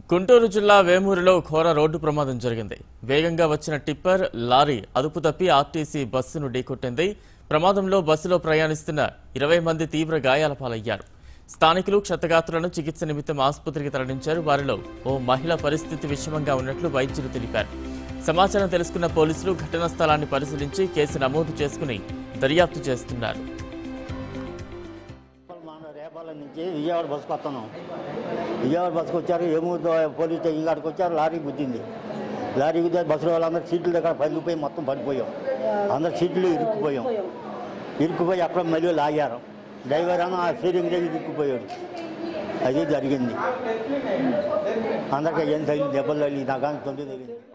గుంటూరు జిల్లా వేమూరులో ఘోర రోడ్డు ప్రమాదం జరిగింది వేగంగా వచ్చిన టిప్పర్ లారీ అదుపు తప్పి ఆర్టీసీ బస్సును ఢీకొట్టింది ప్రమాదంలో బస్సులో ప్రయాణిస్తున్న ఇరవై మంది తీవ్ర గాయాల పాలయ్యారు స్థానికులు క్షతగాత్రులను చికిత్స నిమిత్తం ఆసుపత్రికి తరలించారు వారిలో ఓ మహిళ పరిస్థితి విషమంగా ఉన్నట్లు వైద్యులు తెలిపారు సమాచారం తెలుసుకున్న పోలీసులు ఘటనా స్థలాన్ని పరిశీలించి కేసు నమోదు చేసుకుని దర్యాప్తు చేస్తున్నారు మన రేపాల నుంచి విజయవాడ బస్సుకు వస్తున్నాం విజయవాడ బస్సుకు వచ్చారు ఏమూరు పోలీస్ స్టేషన్ కాడికి వచ్చారు లారీ గుద్దింది లారీ గుద్దే బస్సులో వాళ్ళందరూ సీట్ల దగ్గర పగిలిపోయి మొత్తం పడిపోయాం అందరు సీట్లు ఇరుక్కుపోయాం ఇరుక్కుపోయి అక్కడ మళ్ళీ లాగారు డ్రైవర్ ఏమో ఆ స్టీరింగ్ దగ్గర ఇరుక్కుపోయాడు అది జరిగింది అందరికీ ఏం తగిలి దెబ్బలు తగిలి నాకు కానీ తొండి తగిలింది